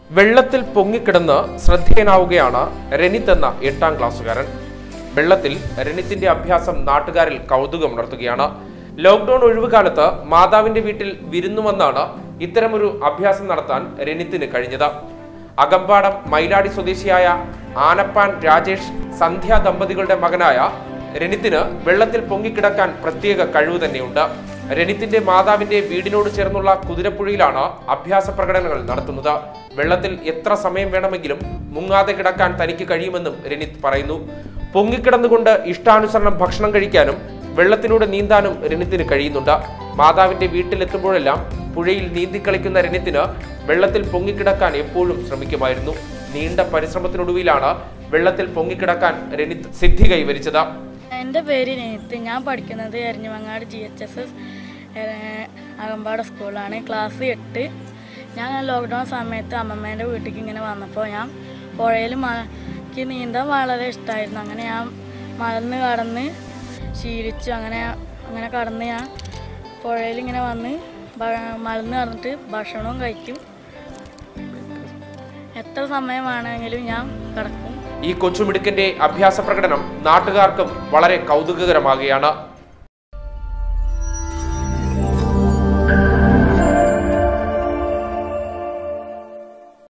വെള്ളത്തിൽ പൊങ്ങിക്കിടന്ന് ശ്രദ്ധേയനാവുകയാണ് രനിത്ത് എന്ന എട്ടാം ക്ലാസ്സുകാരൻ വെള്ളത്തിൽ രനിത്തിന്റെ അഭ്യാസം നാട്ടുകാരിൽ കൗതുകമുണർത്തുകയാണ് ലോക്ക്ഡൌൺ ഒഴിവുകാലത്ത് മാതാവിന്റെ വീട്ടിൽ വിരുന്നു വന്നാണ് ഇത്തരമൊരു അഭ്യാസം നടത്താൻ രനിത്തിന് കഴിഞ്ഞത് അകമ്പാടം മൈലാടി സ്വദേശിയായ ആനപ്പാൻ രാജേഷ് സന്ധ്യ ദമ്പതികളുടെ മകനായ രനിത്തിന് വെള്ളത്തിൽ പൊങ്ങിക്കിടക്കാൻ പ്രത്യേക കഴിവ് തന്നെയുണ്ട് രനിത്തിന്റെ മാതാവിന്റെ വീടിനോട് ചേർന്നുള്ള കുതിരപ്പുഴയിലാണ് അഭ്യാസ പ്രകടനങ്ങൾ നടത്തുന്നത് വെള്ളത്തിൽ എത്ര സമയം വേണമെങ്കിലും മുങ്ങാതെ കിടക്കാൻ തനിക്ക് കഴിയുമെന്നും രനിത് പറയുന്നു പൊങ്ങിക്കിടന്നുകൊണ്ട് ഇഷ്ടാനുസരണം ഭക്ഷണം കഴിക്കാനും വെള്ളത്തിലൂടെ നീന്താനും രനിത്തിന് കഴിയുന്നുണ്ട് മാതാവിന്റെ വീട്ടിലെത്തുമ്പോഴെല്ലാം പുഴയിൽ നീന്തിക്കളിക്കുന്ന രനിത്തിന് വെള്ളത്തിൽ പൊങ്ങിക്കിടക്കാൻ എപ്പോഴും ശ്രമിക്കുമായിരുന്നു നീണ്ട പരിശ്രമത്തിനൊടുവിലാണ് വെള്ളത്തിൽ പൊങ്ങിക്കിടക്കാൻ രനിത് സിദ്ധി കൈവരിച്ചത് എൻ്റെ പേര് നെയ്ത്ത് ഞാൻ പഠിക്കുന്നത് Eranjimangad G H S S Akampad സ്കൂളാണ് ക്ലാസ് എട്ട് ഞാൻ ലോക്ക്ഡൗൺ സമയത്ത് അമ്മമ്മേൻ്റെ വീട്ടിലേക്ക് ഇങ്ങനെ വന്നപ്പോൾ ഞാൻ പുഴയിൽ മഴയ്ക്ക് നീന്താൻ വളരെ ഇഷ്ടമായിരുന്നു അങ്ങനെ ഞാൻ മലന്ന് കടന്ന് ശീലിച്ചു അങ്ങനെ അങ്ങനെ കടന്ന് ഞാൻ പുഴയിൽ ഇങ്ങനെ വന്ന് ഭ- മലന്ന് കടന്നിട്ട് ഭക്ഷണവും കഴിക്കും എത്ര സമയമാണെങ്കിലും ഞാൻ കിടക്കും ഈ കൊച്ചുമിടുക്കന്റെ അഭ്യാസ പ്രകടനം നാട്ടുകാർക്കും വളരെ കൗതുകകരമാകുകയാണ്